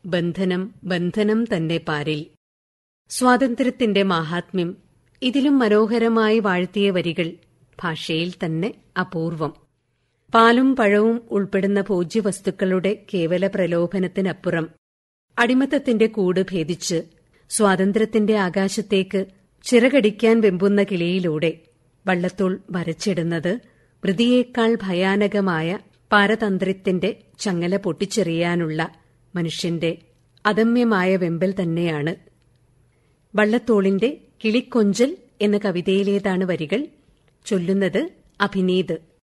ബന്ധനം ബന്ധനം തന്നെ പാരിൽ സ്വാതന്ത്ര്യത്തിന്റെ മാഹാത്മ്യം ഇതിലും മനോഹരമായി വാഴ്ത്തിയ വരികൾ ഭാഷയിൽ തന്നെ അപൂർവം പാലും പഴവും ഉൾപ്പെടുന്ന ഭോജ്യവസ്തുക്കളുടെ കേവല പ്രലോഭനത്തിനപ്പുറം അടിമത്തത്തിന്റെ കൂട് ഭേദിച്ച് സ്വാതന്ത്ര്യത്തിന്റെ ആകാശത്തേക്ക് ചിറകടിക്കാൻ വെമ്പുന്ന കിളിയിലൂടെ വള്ളത്തോൾ വരച്ചിടുന്നത് വൃതിയേക്കാൾ ഭയാനകമായ പാരതന്ത്ര്യത്തിന്റെ ചങ്ങല പൊട്ടിച്ചെറിയാനുള്ള മനുഷ്യന്റെ അദമ്യമായ വെമ്പൽ തന്നെയാണ് വള്ളത്തോളിന്റെ കിളിക്കൊഞ്ചൽ എന്ന കവിതയിലേതാണ് വരികൾ ചൊല്ലുന്നത് അഭിനീത്